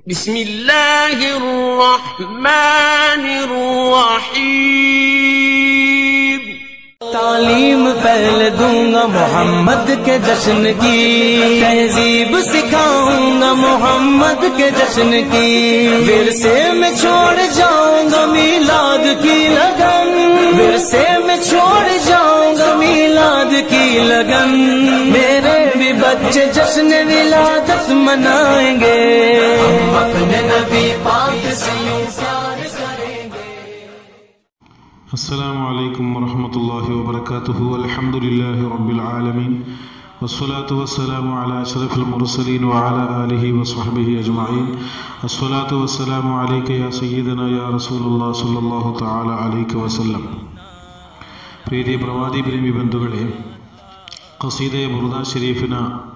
بسم الله الرحمن الرحيم तालीम पहले दूंगा मोहम्मद के जश्न की तहजीब सिखाऊंगा मोहम्मद के जश्न की विरसे में छोड़ जाऊंगा मीलाद की लगन विरसे में छोड़ जाऊंगा मीलाद की लगन मेरे भी बच्चे जश्न विलादत मनाएंगे हम अपने नबी पाक से यूं प्यार करेंगे السلام عليكم ورحمة الله وبركاته الحمد لله رب العالمين والصلاة والسلام على أشرف المرسلين وعلى آله وصحبه أجمعين الصلاة والسلام عليك يا سيدنا يا رسول الله صلى الله تعالى عليك وسلم ಪ್ರೀತಿ ಪ್ರವಾದಿ ಪ್ರೇಮಿ ಬಂಧುಗಳೇ ಕಸೀದೆ ಬುರುದಾ ಶರೀಫಿನ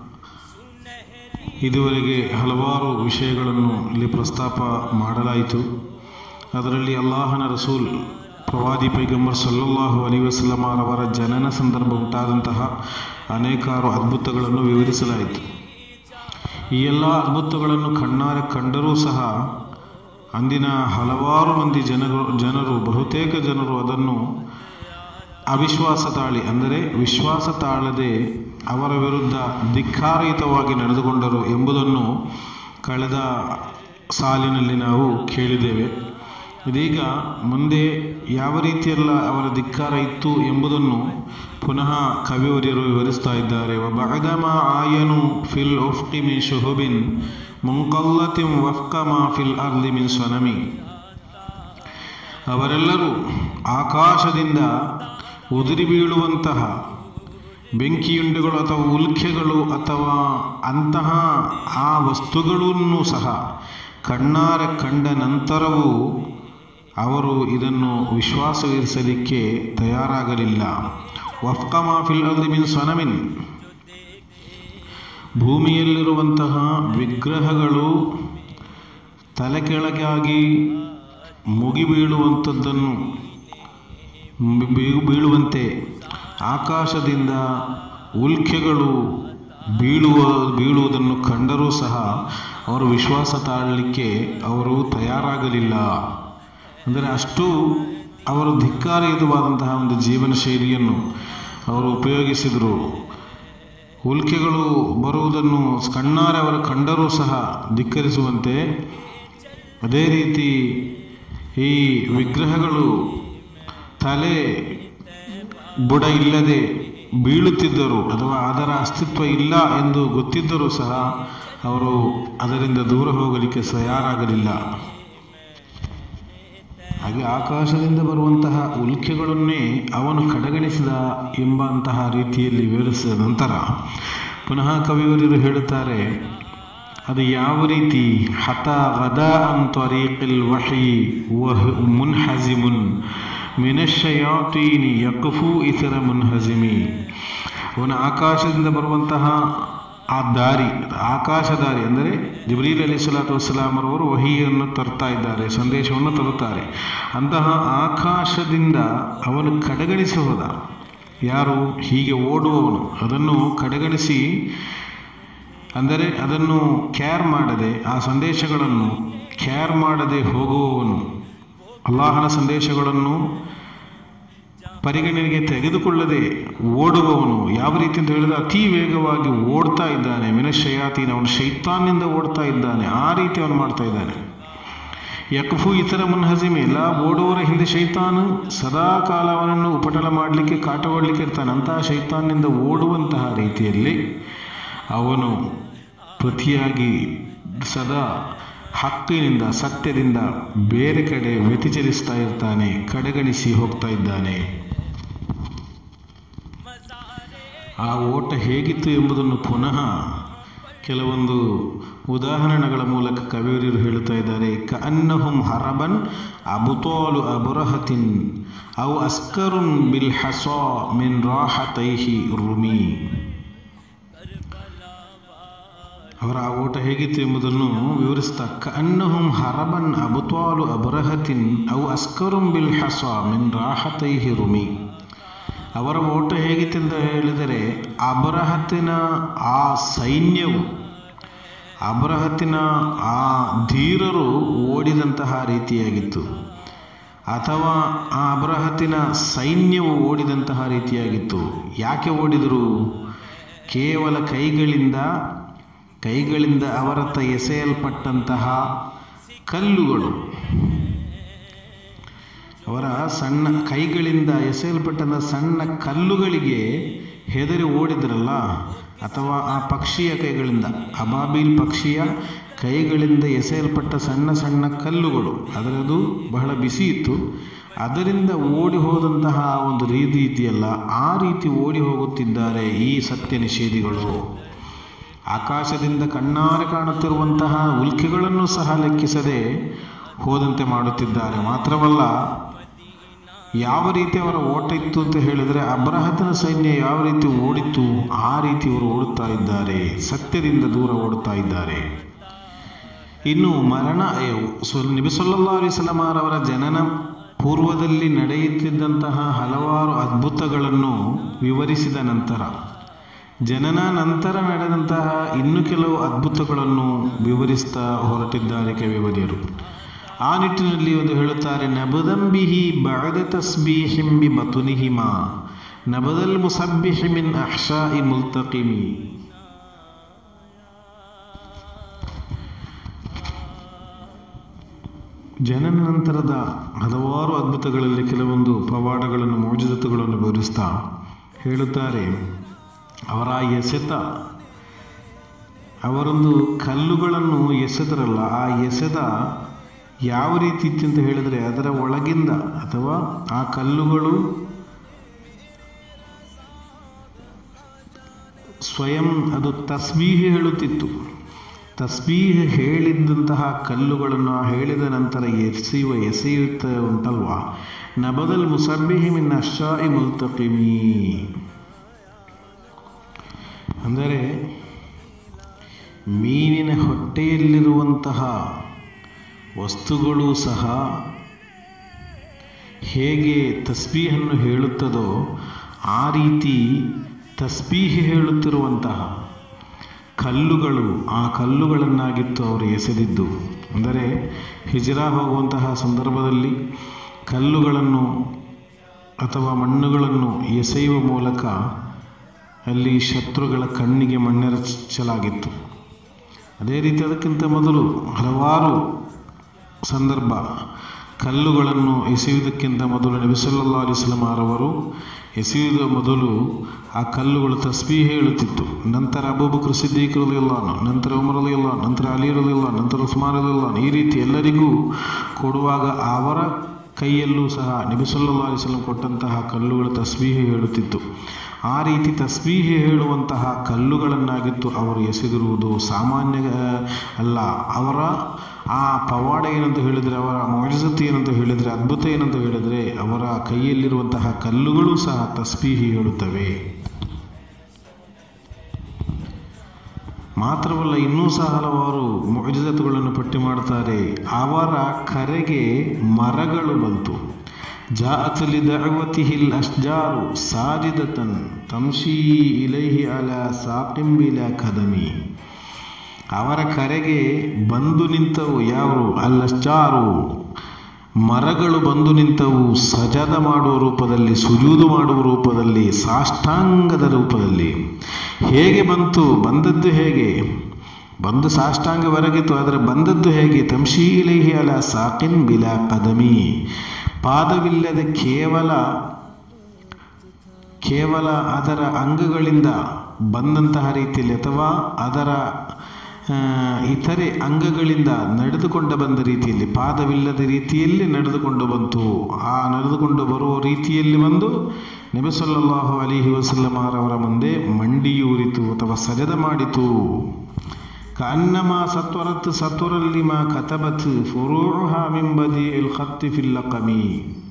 ಇದುವರೆಗೆ ಹಲವಾರು ವಿಷಯಗಳನ್ನು ಇಲ್ಲಿ ಪ್ರಸ್ತಾಪ ಮಾಡಲಾಯಿತು ಅದರಲ್ಲಿ ಅಲ್ಲಾಹನ ರಸೂಲ್ ಪ್ರವಾದಿ ಪೈಗಂಬರ್ ಸಲ್ಲಲ್ಲಾಹು ಅಲಿ ವಸಲ್ಲಮರವರ ಜನನ ಸಂದರ್ಭ ಉಂಟಾದಂತಹ ಅನೇಕಾರು ಅದ್ಭುತಗಳನ್ನು ವಿವರಿಸಲಾಯಿತು ಈ ಎಲ್ಲ ಅದ್ಭುತಗಳನ್ನು ಕಣ್ಣಾರೆ ಕಂಡರೂ ಸಹ ಅಂದಿನ ಹಲವಾರು ಮಂದಿ ಜನರು ಜನರು ಬಹುತೇಕ ಜನರು ಅದನ್ನು ಅವಿಶ್ವಾಸ ತಾಳಿ ಅಂದರೆ ವಿಶ್ವಾಸ ತಾಳದೆ ಅವರ ವಿರುದ್ಧ ಧಿಕ್ಕಾರಯುತವಾಗಿ ನಡೆದುಕೊಂಡರು ಎಂಬುದನ್ನು ಕಳೆದ ಸಾಲಿನಲ್ಲಿ ನಾವು ಕೇಳಿದ್ದೇವೆ ಇದೀಗ ಮುಂದೆ ಯಾವ ರೀತಿಯೆಲ್ಲ ಅವರ ಧಿಕ್ಕಾರ ಇತ್ತು ಎಂಬುದನ್ನು ಪುನಃ ಕವಿವರ್ಯರು ವಿವರಿಸ್ತಾ ಇದ್ದಾರೆ ಬಗದಮ ಆಯನು ಫಿಲ್ ಉಫ್ಕಿ ಮಿನ್ ಶುಹುಬಿನ್ ಮುಂಕಲ್ಲತಿಂ ವಫ್ಕ ಮಾ ಫಿಲ್ ಅರ್ಲಿ ಮಿನ್ ಸ್ವನಮಿ ಅವರೆಲ್ಲರೂ ಆಕಾಶದಿಂದ ಉದುರಿ ಬೀಳುವಂತಹ ಬೆಂಕಿಯುಂಡೆಗಳು ಅಥವಾ ಉಲ್ಕೆಗಳು ಅಥವಾ ಅಂತಹ ಆ ವಸ್ತುಗಳನ್ನೂ ಸಹ ಕಣ್ಣಾರೆ ಕಂಡ ನಂತರವೂ ಅವರು ಇದನ್ನು ವಿಶ್ವಾಸವಿರಿಸಲಿಕ್ಕೆ ತಯಾರಾಗಲಿಲ್ಲ ವಫ್ಕಮಾ ಫಿಲ್ ಅರ್ದಿ ಮಿನ್ ಸ್ವನಮಿನ್ ಭೂಮಿಯಲ್ಲಿರುವಂತಹ ವಿಗ್ರಹಗಳು ತಲೆ ಕೆಳಗಾಗಿ ಮುಗಿ ಬೀಳುವಂಥದ್ದನ್ನು ಬೀ- ಬೀಳುವಂತೆ ಆಕಾಶದಿಂದ ಉಲ್ಕೆಗಳು ಬೀಳುವ ಬೀಳುವುದನ್ನು ಕಂಡರೂ ಸಹ ಅವರು ವಿಶ್ವಾಸ ತಾಳಲಿಕ್ಕೆ ಅವರು ತಯಾರಾಗಲಿಲ್ಲ ಅಂದರೆ ಅಷ್ಟು ಅವರು ಧಿಕ್ಕಾರಯುತವಾದಂತಹ ಒಂದು ಜೀವನ ಶೈಲಿಯನ್ನು ಅವರು ಉಪಯೋಗಿಸಿದರು ಉಲ್ಕೆಗಳು ಬರುವುದನ್ನು ಕಣ್ಣಾರೆ ಅವರು ಕಂಡರೂ ಸಹ ಧಿಕ್ಕರಿಸುವಂತೆ ಅದೇ ರೀತಿ ಈ ವಿಗ್ರಹಗಳು ತಲೆ ಬುಡ ಇಲ್ಲದೆ ಬೀಳುತ್ತಿದ್ದರು ಅಥವಾ ಅದರ ಅಸ್ತಿತ್ವ ಇಲ್ಲ ಎಂದು ಗೊತ್ತಿದ್ದರೂ ಸಹ ಅವರು ಅದರಿಂದ ದೂರ ಹೋಗಲಿಕ್ಕೆ ತಯಾರಾಗಲಿಲ್ಲ ಹಾಗೆ ಆಕಾಶದಿಂದ ಬರುವಂತಹ ಉಲ್ಕೆಗಳನ್ನೇ ಅವನು ಕಡೆಗಣಿಸಿದ ಎಂಬಂತಹ ರೀತಿಯಲ್ಲಿ ವಿವರಿಸಿದ ನಂತರ ಪುನಃ ಕವಿಯವರರು ಹೇಳುತ್ತಾರೆ ಅದು ಯಾವ ರೀತಿ ಹತ ಗದ ಅನ್ ತ್ವರೀಕಿಲ್ ವಹಿ ವಹ್ ಮುನ್ಹಜಿಮುನ್ ಮಿನಶಯಾತೀನಿ ಯಕಫು ಇತರ ಮುನ್ಹಜಿಮಿ ಅವನ ಆಕಾಶದಿಂದ ಬರುವಂತಹ ಆ ದಾರಿ ಆಕಾಶ ದಾರಿ ಅಂದರೆ ಜಿಬ್ರೀಲ್ ಅಲಿ ಸಲಾತು ವಸ್ಸಲಾಮರವರು ವಹಿಯನ್ನು ತರ್ತಾ ಇದ್ದಾರೆ ಸಂದೇಶವನ್ನು ತರುತ್ತಾರೆ ಅಂತಹ ಆಕಾಶದಿಂದ ಅವನು ಕಡೆಗಣಿಸಿ ಹೋದ ಯಾರು ಹೀಗೆ ಓಡುವವನು ಅದನ್ನು ಕಡೆಗಣಿಸಿ ಅಂದರೆ ಅದನ್ನು ಕ್ಯಾರ್ ಮಾಡದೆ ಆ ಸಂದೇಶಗಳನ್ನು ಕ್ಯಾರ್ ಮಾಡದೆ ಹೋಗುವವನು ಅಲ್ಲಾಹನ ಸಂದೇಶಗಳನ್ನು ಪರಿಗಣನೆಗೆ ತೆಗೆದುಕೊಳ್ಳದೆ ಓಡುವವನು ಯಾವ ರೀತಿ ಅಂತ ಹೇಳಿದ್ರೆ ಅತಿ ವೇಗವಾಗಿ ಓಡ್ತಾ ಇದ್ದಾನೆ ಮಿನಶಯಾತೀನ ಅವನು ಶೈತಾನ್ನಿಂದ ಓಡ್ತಾ ಇದ್ದಾನೆ ಆ ರೀತಿ ಅವನು ಮಾಡ್ತಾ ಇದ್ದಾನೆ ಯಕಫು ಇತರ ಮುನ್ಹಜಿಮೆ ಎಲ್ಲ ಓಡುವವರ ಹಿಂದೆ ಶೈತಾನು ಸದಾ ಕಾಲ ಅವನನ್ನು ಉಪಟಳ ಮಾಡಲಿಕ್ಕೆ ಕಾಟಗೊಳ್ಳಲಿಕ್ಕೆ ಇರ್ತಾನೆ ಅಂತಹ ಶೈತಾನ್ನಿಂದ ಓಡುವಂತಹ ರೀತಿಯಲ್ಲಿ ಅವನು ಪ್ರತಿಯಾಗಿ ಸದಾ ಹಕ್ಕಿನಿಂದ ಸತ್ಯದಿಂದ ಬೇರೆ ಕಡೆ ವ್ಯತಿಚಲಿಸ್ತಾ ಇರ್ತಾನೆ ಕಡೆಗಣಿಸಿ ಹೋಗ್ತಾ ಇದ್ದಾನೆ ಆ ಓಟ ಹೇಗಿತ್ತು ಎಂಬುದನ್ನು ಪುನಃ ಕೆಲವೊಂದು ಉದಾಹರಣೆಗಳ ಮೂಲಕ ಕವಿಯರು ಹೇಳುತ್ತಾ ಇದ್ದಾರೆ ಕ ಅನ್ನಹುಂ ಹರಬನ್ ಅಬುತೋಲು ಅಬುರಹತಿನ್ ಅವು ಅಸ್ಕರುನ್ ಬಿಲ್ ಹಸಾ ಮಿನ್ ರಾಹತೈಹಿ ರುಮಿ ಅವರ ಆ ಓಟ ಹೇಗಿತ್ತು ಎಂಬುದನ್ನು ವಿವರಿಸ್ತಾ ಕನ್ನಹುಂ ಹರಬನ್ ಅಬುತ್ವಾಲು ಅಬರಹತಿನ್ ಅವು ಅಸ್ಕರುಂ ಬಿಲ್ ಹಸ ಮಿನ್ ರಾಹತೈಹಿ ರುಮಿ ಅವರ ಓಟ ಹೇಗಿತ್ತೆಂದು ಹೇಳಿದರೆ ಅಬರಹತಿನ ಆ ಸೈನ್ಯವು ಅಬ್ರಹತಿನ ಆ ಧೀರರು ಓಡಿದಂತಹ ರೀತಿಯಾಗಿತ್ತು ಅಥವಾ ಆ ಅಬ್ರಹತಿನ ಸೈನ್ಯವು ಓಡಿದಂತಹ ರೀತಿಯಾಗಿತ್ತು ಯಾಕೆ ಓಡಿದರು ಕೇವಲ ಕೈಗಳಿಂದ ಕೈಗಳಿಂದ ಅವರತ್ತ ಎಸೆಯಲ್ಪಟ್ಟಂತಹ ಕಲ್ಲುಗಳು ಅವರ ಸಣ್ಣ ಕೈಗಳಿಂದ ಎಸೆಯಲ್ಪಟ್ಟಂತಹ ಸಣ್ಣ ಕಲ್ಲುಗಳಿಗೆ ಹೆದರಿ ಓಡಿದ್ರಲ್ಲ ಅಥವಾ ಆ ಪಕ್ಷಿಯ ಕೈಗಳಿಂದ ಅಬಾಬೀಲ್ ಪಕ್ಷಿಯ ಕೈಗಳಿಂದ ಎಸೆಯಲ್ಪಟ್ಟ ಸಣ್ಣ ಸಣ್ಣ ಕಲ್ಲುಗಳು ಅದರದು ಬಹಳ ಬಿಸಿ ಇತ್ತು ಅದರಿಂದ ಓಡಿ ಹೋದಂತಹ ಒಂದು ರೀತಿ ಇದೆಯಲ್ಲ ಆ ರೀತಿ ಓಡಿ ಹೋಗುತ್ತಿದ್ದಾರೆ ಈ ಸತ್ಯ ನಿಷೇಧಿಗಳು ಆಕಾಶದಿಂದ ಕಣ್ಣಾರೆ ಕಾಣುತ್ತಿರುವಂತಹ ಉಲ್ಕೆಗಳನ್ನು ಸಹ ಲೆಕ್ಕಿಸದೆ ಹೋದಂತೆ ಮಾಡುತ್ತಿದ್ದಾರೆ ಮಾತ್ರವಲ್ಲ ಯಾವ ರೀತಿ ಅವರ ಓಟ ಇತ್ತು ಅಂತ ಹೇಳಿದರೆ ಅಬ್ರಹತನ ಸೈನ್ಯ ಯಾವ ರೀತಿ ಓಡಿತ್ತು ಆ ರೀತಿ ಅವರು ಓಡುತ್ತಾ ಇದ್ದಾರೆ ಸತ್ಯದಿಂದ ದೂರ ಓಡುತ್ತಾ ಇದ್ದಾರೆ ಇನ್ನು ಮರಣ ನಿಬಿಸೊಲ್ಲಾ ಅಲಿಸ್ಲಾಮರವರ ಜನನ ಪೂರ್ವದಲ್ಲಿ ನಡೆಯುತ್ತಿದ್ದಂತಹ ಹಲವಾರು ಅದ್ಭುತಗಳನ್ನು ವಿವರಿಸಿದ ನಂತರ ಜನನ ನಂತರ ನಡೆದಂತಹ ಇನ್ನು ಕೆಲವು ಅದ್ಭುತಗಳನ್ನು ವಿವರಿಸ್ತಾ ಹೊರಟಿದ್ದಾರೆ ಕವಿವರಿಯರು ಆ ನಿಟ್ಟಿನಲ್ಲಿ ಒಂದು ಹೇಳುತ್ತಾರೆ ನಬದಂಬಿಹಿ ಬಗದ ತಸ್ಬೀಹಿಂಬಿ ಬತುನಿಹಿಮ ನಬದಲ್ ಮುಸಬ್ಬಿಹಿಮಿನ್ ಅಹ್ಷಾಯಿ ಮುಲ್ತಕಿಮಿ ಜನನ ನಂತರದ ಹಲವಾರು ಅದ್ಭುತಗಳಲ್ಲಿ ಕೆಲವೊಂದು ಪವಾಡಗಳನ್ನು ಮೋಜದತ್ತುಗಳನ್ನು ವಿವರಿಸ್ತಾ ಹೇಳುತ್ತಾರೆ ಅವರ ಎಸೆತ ಅವರೊಂದು ಕಲ್ಲುಗಳನ್ನು ಎಸೆದರಲ್ಲ ಆ ಎಸೆದ ಯಾವ ರೀತಿ ಇತ್ತು ಅಂತ ಹೇಳಿದರೆ ಅದರ ಒಳಗಿಂದ ಅಥವಾ ಆ ಕಲ್ಲುಗಳು ಸ್ವಯಂ ಅದು ತಸ್ಬೀಹಿ ಹೇಳುತ್ತಿತ್ತು ತಸ್ಬೀಹ್ ಹೇಳಿದ್ದಂತಹ ಕಲ್ಲುಗಳನ್ನು ಹೇಳಿದ ನಂತರ ಎಸೆಯುವ ಎಸೆಯುತ್ತ ಉಂಟಲ್ವಾ ನಬದಲ್ ಮುಸಬ್ಬಿಹಿ ಮಿನ್ ಅಶ್ಶಾಯಿ ಮುಲ್ತಕಿಮಿ ಅಂದರೆ ಮೀನಿನ ಹೊಟ್ಟೆಯಲ್ಲಿರುವಂತಹ ವಸ್ತುಗಳು ಸಹ ಹೇಗೆ ತಸ್ಬೀಹನ್ನು ಹೇಳುತ್ತದೋ ಆ ರೀತಿ ತಸ್ಬೀಹಿ ಹೇಳುತ್ತಿರುವಂತಹ ಕಲ್ಲುಗಳು ಆ ಕಲ್ಲುಗಳನ್ನಾಗಿತ್ತು ಅವರು ಎಸೆದಿದ್ದು ಅಂದರೆ ಹಿಜರಾ ಹೋಗುವಂತಹ ಸಂದರ್ಭದಲ್ಲಿ ಕಲ್ಲುಗಳನ್ನು ಅಥವಾ ಮಣ್ಣುಗಳನ್ನು ಎಸೆಯುವ ಮೂಲಕ ಅಲ್ಲಿ ಶತ್ರುಗಳ ಕಣ್ಣಿಗೆ ಮಣ್ಣೆರಚಲಾಗಿತ್ತು ಅದೇ ರೀತಿ ಅದಕ್ಕಿಂತ ಮೊದಲು ಹಲವಾರು ಸಂದರ್ಭ ಕಲ್ಲುಗಳನ್ನು ಎಸೆಯುವುದಕ್ಕಿಂತ ಮೊದಲು ನಬಿಸಲ್ಲಾ ಅಲಿಸ್ಲಾಮರವರು ಎಸೆಯುವ ಮೊದಲು ಆ ಕಲ್ಲುಗಳು ತಸ್ಬೀ ಹೇಳುತ್ತಿತ್ತು ನಂತರ ಅಬೂಬಕ್ರ ಸಿದ್ದೀಕರಲಿಲ್ಲ ನಂತರ ಉಮರಲಿಲ್ಲ ನಂತರ ಅಲಿರಲಿಲ್ಲ ನಂತರ ಉಸ್ಮಾರಲಿಲ್ಲ ಈ ರೀತಿ ಎಲ್ಲರಿಗೂ ಕೊಡುವಾಗ ಅವರ ಕೈಯಲ್ಲೂ ಸಹ ನಬಿಸಲ್ಲಾ ಅಲಿಸ್ಲಾಂ ಕೊಟ್ಟಂತಹ ಕಲ್ಲುಗಳು ತಸ್ಬೀಹಿ ಹೇಳುತ್ತಿತ್ತು ಆ ರೀತಿ ತಸ್ಬೀಹಿ ಹೇಳುವಂತಹ ಕಲ್ಲುಗಳನ್ನಾಗಿತ್ತು ಅವರು ಎಸೆದಿರುವುದು ಸಾಮಾನ್ಯ ಅಲ್ಲ ಅವರ ಆ ಪವಾಡ ಏನಂತ ಹೇಳಿದರೆ ಅವರ ಮೌಜಸತ್ತು ಏನಂತ ಹೇಳಿದರೆ ಅದ್ಭುತ ಏನಂತ ಹೇಳಿದರೆ ಅವರ ಕೈಯಲ್ಲಿರುವಂತಹ ಕಲ್ಲುಗಳು ಸಹ ತಸ್ಬೀಹಿ ಹೇಳುತ್ತವೆ ಮಾತ್ರವಲ್ಲ ಇನ್ನೂ ಸಹ ಹಲವಾರು ಮೌಜಸತ್ತುಗಳನ್ನು ಪಟ್ಟಿ ಮಾಡ್ತಾರೆ ಅವರ ಕರೆಗೆ ಮರಗಳು ಬಂತು ಜಾಅತ್ ಲಿದಅವತಿಹಿ ಅಶ್ಜಾರು ಸಾಜಿದತನ್ ತಮ್ಶಿ ಇಲೈಹಿ ಅಲ ಸಾಕಿಂ ಬಿಲ ಕದಮಿ ಅವರ ಕರೆಗೆ ಬಂದು ನಿಂತವು ಯಾರು ಅಲ್ಲಶ್ಚಾರು ಮರಗಳು ಬಂದು ನಿಂತವು ಸಜದ ಮಾಡುವ ರೂಪದಲ್ಲಿ ಸುಜೂದು ಮಾಡುವ ರೂಪದಲ್ಲಿ ಸಾಷ್ಟಾಂಗದ ರೂಪದಲ್ಲಿ ಹೇಗೆ ಬಂತು ಬಂದದ್ದು ಹೇಗೆ ಬಂದು ಸಾಷ್ಟಾಂಗವರೆಗಿತ್ತು ಆದರೆ ಬಂದದ್ದು ಹೇಗೆ ತಂಶೀಲೈಹಿ ಅಲ ಸಾಕಿನ್ ಬಿಲ ಕದಮಿ ಪಾದವಿಲ್ಲದೆ ಕೇವಲ ಕೇವಲ ಅದರ ಅಂಗಗಳಿಂದ ಬಂದಂತಹ ರೀತಿಯಲ್ಲಿ ಅಥವಾ ಅದರ ಇತರೆ ಅಂಗಗಳಿಂದ ನಡೆದುಕೊಂಡು ಬಂದ ರೀತಿಯಲ್ಲಿ ಪಾದವಿಲ್ಲದ ರೀತಿಯಲ್ಲಿ ನಡೆದುಕೊಂಡು ಬಂತು ಆ ನಡೆದುಕೊಂಡು ಬರುವ ರೀತಿಯಲ್ಲಿ ಬಂದು ನಬಿಸಲ್ಲಾಹು ಅಲಿಹಿ ವಸಲ್ಲಮಾರವರ ಮುಂದೆ ಮಂಡಿಯೂರಿತು ಅಥವಾ ಸಜದ ಮಾಡಿತು ಕನ್ನಮ ಸತ್ವರತ್ ಸತ್ವರಲ್ಲಿ ಮಾ ಕತಬತ್ ಫುರೂಹ ಮಿಂಬದಿ ಇಲ್ ಖತ್ತಿ ಫಿಲ್ಲಕಮಿ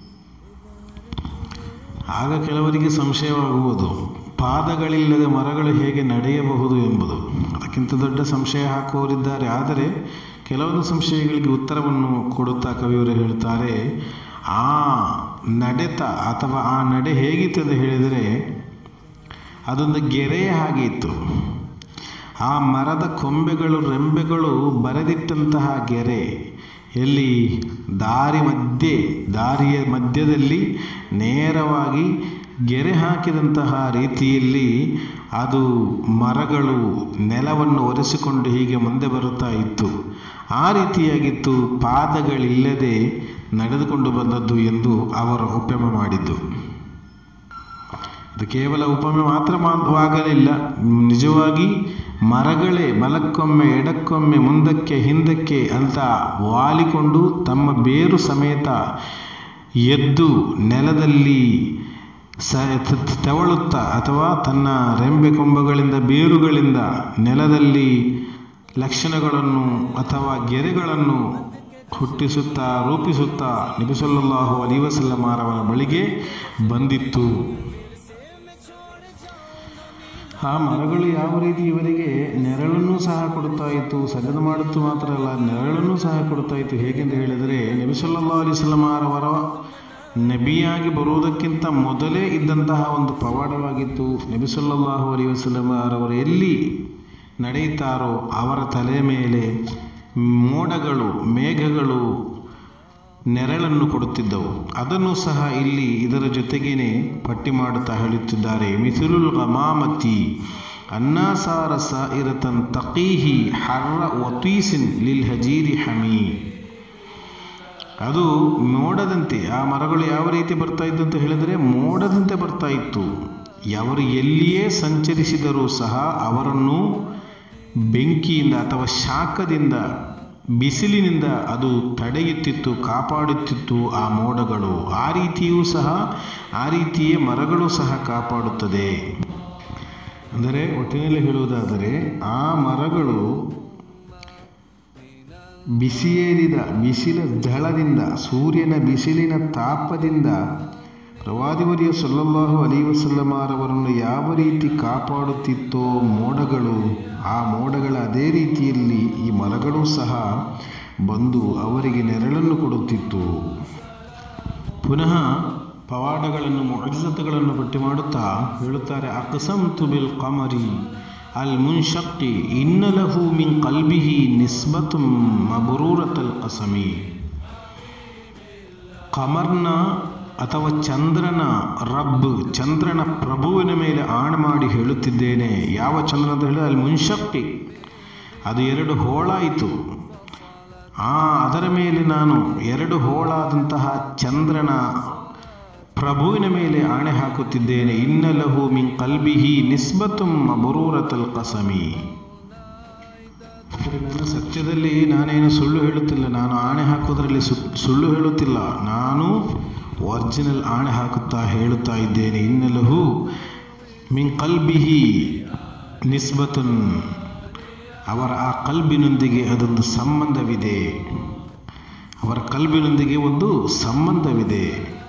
ಆಗ ಕೆಲವರಿಗೆ ಸಂಶಯವಾಗುವುದು ಪಾದಗಳಿಲ್ಲದೆ ಮರಗಳು ಹೇಗೆ ನಡೆಯಬಹುದು ಎಂಬುದು ಅದಕ್ಕಿಂತ ದೊಡ್ಡ ಸಂಶಯ ಹಾಕುವವರಿದ್ದಾರೆ ಆದರೆ ಕೆಲವೊಂದು ಸಂಶಯಗಳಿಗೆ ಉತ್ತರವನ್ನು ಕೊಡುತ್ತಾ ಕವಿಯವರು ಹೇಳ್ತಾರೆ ಆ ನಡೆತ ಅಥವಾ ಆ ನಡೆ ಹೇಗಿತ್ತು ಎಂದು ಹೇಳಿದರೆ ಅದೊಂದು ಗೆರೆಯ ಹಾಗೆ ಇತ್ತು ಆ ಮರದ ಕೊಂಬೆಗಳು ರೆಂಬೆಗಳು ಬರೆದಿಟ್ಟಂತಹ ಗೆರೆ ಎಲ್ಲಿ ದಾರಿ ಮಧ್ಯೆ ದಾರಿಯ ಮಧ್ಯದಲ್ಲಿ ನೇರವಾಗಿ ಗೆರೆ ಹಾಕಿದಂತಹ ರೀತಿಯಲ್ಲಿ ಅದು ಮರಗಳು ನೆಲವನ್ನು ಒರೆಸಿಕೊಂಡು ಹೀಗೆ ಮುಂದೆ ಬರುತ್ತಾ ಇತ್ತು ಆ ರೀತಿಯಾಗಿತ್ತು ಪಾದಗಳಿಲ್ಲದೆ ನಡೆದುಕೊಂಡು ಬಂದದ್ದು ಎಂದು ಅವರು ಉಪಮೆ ಮಾಡಿದ್ದು ಅದು ಕೇವಲ ಉಪಮೆ ಮಾತ್ರ ಮಾತ್ರವಾಗಲಿಲ್ಲ ನಿಜವಾಗಿ ಮರಗಳೇ ಬಲಕ್ಕೊಮ್ಮೆ ಎಡಕ್ಕೊಮ್ಮೆ ಮುಂದಕ್ಕೆ ಹಿಂದಕ್ಕೆ ಅಂತ ವಾಲಿಕೊಂಡು ತಮ್ಮ ಬೇರು ಸಮೇತ ಎದ್ದು ನೆಲದಲ್ಲಿ ಸ ತೆವಳುತ್ತಾ ಅಥವಾ ತನ್ನ ರೆಂಬೆ ಕೊಂಬಗಳಿಂದ ಬೇರುಗಳಿಂದ ನೆಲದಲ್ಲಿ ಲಕ್ಷಣಗಳನ್ನು ಅಥವಾ ಗೆರೆಗಳನ್ನು ಹುಟ್ಟಿಸುತ್ತಾ ರೂಪಿಸುತ್ತಾ ನಬಿಸಲ್ಲಾಹು ಅಲಿ ವಸಲ್ಲಮಾರವರ ಬಳಿಗೆ ಬಂದಿತ್ತು ಆ ಮರಗಳು ಯಾವ ರೀತಿ ಇವರಿಗೆ ನೆರಳನ್ನು ಸಹ ಕೊಡ್ತಾ ಇತ್ತು ಸಜದ ಮಾಡುತ್ತು ಮಾತ್ರ ಅಲ್ಲ ನೆರಳನ್ನು ಸಹ ಕೊಡ್ತಾ ಇತ್ತು ಹೇಗೆಂದು ಹೇಳಿದರೆ ನಬಿಸಲ್ಲಾ ಅಲಿಸ್ಲಮಾರವರ ನಬಿಯಾಗಿ ಬರುವುದಕ್ಕಿಂತ ಮೊದಲೇ ಇದ್ದಂತಹ ಒಂದು ಪವಾಡವಾಗಿತ್ತು ನಬಿಸಲ್ಲಾಹು ಅಲಿ ವಸಲ್ಲಮಾರವರು ಎಲ್ಲಿ ನಡೆಯುತ್ತಾರೋ ಅವರ ತಲೆ ಮೇಲೆ ಮೋಡಗಳು ಮೇಘಗಳು ನೆರಳನ್ನು ಕೊಡುತ್ತಿದ್ದವು ಅದನ್ನು ಸಹ ಇಲ್ಲಿ ಇದರ ಜೊತೆಗೇನೆ ಪಟ್ಟಿ ಮಾಡುತ್ತಾ ಹೇಳುತ್ತಿದ್ದಾರೆ ಮಿಥುಲುಲ್ ಗಮಾಮತಿ ಅನ್ನಾಸಾರ ಸಾಯಿರತನ್ ತಕೀಹಿ ಹರ್ರ ವತೀಸಿನ್ ಲಿಲ್ ಹಜೀರಿ ಹಮಿ ಅದು ಮೋಡದಂತೆ ಆ ಮರಗಳು ಯಾವ ರೀತಿ ಬರ್ತಾ ಇದ್ದು ಅಂತ ಹೇಳಿದರೆ ಮೋಡದಂತೆ ಬರ್ತಾ ಇತ್ತು ಅವರು ಎಲ್ಲಿಯೇ ಸಂಚರಿಸಿದರೂ ಸಹ ಅವರನ್ನು ಬೆಂಕಿಯಿಂದ ಅಥವಾ ಶಾಖದಿಂದ ಬಿಸಿಲಿನಿಂದ ಅದು ತಡೆಯುತ್ತಿತ್ತು ಕಾಪಾಡುತ್ತಿತ್ತು ಆ ಮೋಡಗಳು ಆ ರೀತಿಯೂ ಸಹ ಆ ರೀತಿಯೇ ಮರಗಳು ಸಹ ಕಾಪಾಡುತ್ತದೆ ಅಂದರೆ ಒಟ್ಟಿನಲ್ಲಿ ಹೇಳುವುದಾದರೆ ಆ ಮರಗಳು ಬಿಸಿಯೇರಿದ ಬಿಸಿಲ ಝಳದಿಂದ ಸೂರ್ಯನ ಬಿಸಿಲಿನ ತಾಪದಿಂದ ಪ್ರವಾದಿವರಿಯ ಸೊಲ್ಲಲ್ಲಾಹು ಅಲಿ ವಸಲ್ಲಮಾರವರನ್ನು ಯಾವ ರೀತಿ ಕಾಪಾಡುತ್ತಿತ್ತೋ ಮೋಡಗಳು ಆ ಮೋಡಗಳ ಅದೇ ರೀತಿಯಲ್ಲಿ ಈ ಮರಗಳು ಸಹ ಬಂದು ಅವರಿಗೆ ನೆರಳನ್ನು ಕೊಡುತ್ತಿತ್ತು ಪುನಃ ಪವಾಡಗಳನ್ನು ಮುಜತಗಳನ್ನು ಪಟ್ಟಿ ಮಾಡುತ್ತಾ ಹೇಳುತ್ತಾರೆ ಅಕಸಂತು ಬಿಲ್ ಕಮರಿ ಅಲ್ ಮುನ್ಶಕ್ತಿ ಇನ್ನಲಹು ಮಿನ್ ಕಲ್ಬಿಹಿ ನಿಸ್ಬತು ಮಬರೂರತಲ್ ಕಸಮಿ ಕಮರ್ನ ಅಥವಾ ಚಂದ್ರನ ರಬ್ ಚಂದ್ರನ ಪ್ರಭುವಿನ ಮೇಲೆ ಆಣ ಮಾಡಿ ಹೇಳುತ್ತಿದ್ದೇನೆ ಯಾವ ಚಂದ್ರ ಅಂತ ಹೇಳಿದ್ರೆ ಅಲ್ಲಿ ಮುನ್ಶಕ್ತಿ ಅದು ಎರಡು ಹೋಳಾಯಿತು ಆ ಅದರ ಮೇಲೆ ನಾನು ಎರಡು ಹೋಳಾದಂತಹ ಚಂದ್ರನ ಪ್ರಭುವಿನ ಮೇಲೆ ಆಣೆ ಹಾಕುತ್ತಿದ್ದೇನೆ ಇನ್ನಲಹು ಮಿನ್ ಕಲ್ಬಿಹಿ ನಿಸ್ಬತುಂ ಬರೂರತಲ್ ಕಸಮಿ ನನ್ನ ಸತ್ಯದಲ್ಲಿ ನಾನೇನು ಸುಳ್ಳು ಹೇಳುತ್ತಿಲ್ಲ ನಾನು ಆಣೆ ಹಾಕುವುದರಲ್ಲಿ ಸುಳ್ಳು ಹೇಳುತ್ತಿಲ್ಲ ನಾನು ಒರಿಜಿನಲ್ ಆಣೆ ಹಾಕುತ್ತಾ ಹೇಳುತ್ತಾ ಇದ್ದೇನೆ ಇನ್ನೆಲ್ಲಹು ಮಿನ್ ಕಲ್ಬಿಹಿ ನಿಸ್ಬತುನ್ ಅವರ ಆ ಕಲ್ಬಿನೊಂದಿಗೆ ಅದೊಂದು ಸಂಬಂಧವಿದೆ ಅವರ ಕಲ್ಬಿನೊಂದಿಗೆ ಒಂದು ಸಂಬಂಧವಿದೆ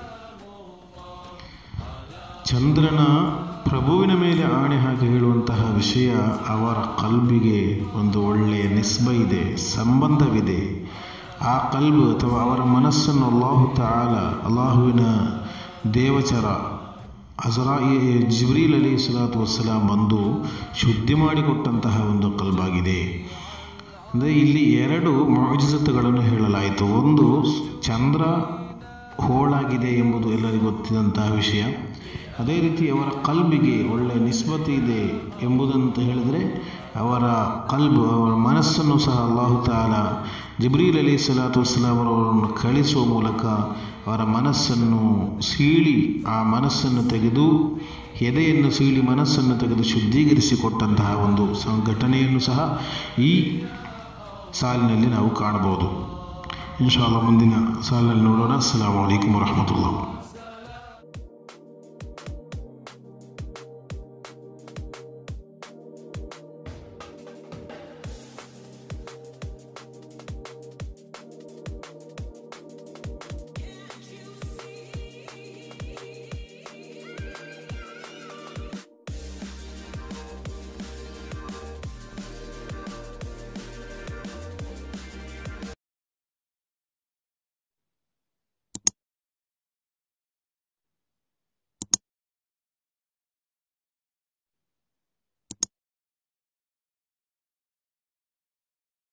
ಚಂದ್ರನ ಪ್ರಭುವಿನ ಮೇಲೆ ಆಣೆ ಹಾಕಿ ಹೇಳುವಂತಹ ವಿಷಯ ಅವರ ಕಲ್ಬಿಗೆ ಒಂದು ಒಳ್ಳೆಯ ನಿಸ್ಬ ಇದೆ ಸಂಬಂಧವಿದೆ ಆ ಕಲ್ಬು ಅಥವಾ ಅವರ ಮನಸ್ಸನ್ನು ಅಲ್ಲಾಹು ತಾಲ ಅಲ್ಲಾಹುವಿನ ದೇವಚರ ಹಜರಾ ಜಿಬ್ರೀಲ್ ಅಲಿ ಸಲಾತು ವಸ್ಸಲಾಂ ಬಂದು ಶುದ್ಧಿ ಮಾಡಿಕೊಟ್ಟಂತಹ ಒಂದು ಕಲ್ಬಾಗಿದೆ ಅಂದರೆ ಇಲ್ಲಿ ಎರಡು ಮೌಜತಗಳನ್ನು ಹೇಳಲಾಯಿತು ಒಂದು ಚಂದ್ರ ಹೋಳಾಗಿದೆ ಎಂಬುದು ಎಲ್ಲರಿಗೂ ಗೊತ್ತಿದಂತಹ ವಿಷಯ ಅದೇ ರೀತಿ ಅವರ ಕಲ್ಬಿಗೆ ಒಳ್ಳೆಯ ನಿಸ್ಬತಿ ಇದೆ ಎಂಬುದಂತ ಹೇಳಿದರೆ ಅವರ ಕಲ್ಬು ಅವರ ಮನಸ್ಸನ್ನು ಸಹ ಅಲ್ಲಾಹು ತಾಲ ಜಿಬ್ರೀಲ್ ಅಲಿ ಸಲಾತು ವಸ್ಲಾಂ ಅವರನ್ನು ಕಳಿಸುವ ಮೂಲಕ ಅವರ ಮನಸ್ಸನ್ನು ಸೀಳಿ ಆ ಮನಸ್ಸನ್ನು ತೆಗೆದು ಎದೆಯನ್ನು ಸೀಳಿ ಮನಸ್ಸನ್ನು ತೆಗೆದು ಶುದ್ಧೀಕರಿಸಿಕೊಟ್ಟಂತಹ ಒಂದು ಸಂಘಟನೆಯನ್ನು ಸಹ ಈ ಸಾಲಿನಲ್ಲಿ ನಾವು ಕಾಣಬಹುದು ಇನ್ಶಾಲ್ಲ ಮುಂದಿನ ಸಾಲಿನಲ್ಲಿ ನೋಡೋಣ ಅಸ್ಸಲಾಂ ವಲೈಕುಮ್ ವರಹಮತುಲ್ಲಾ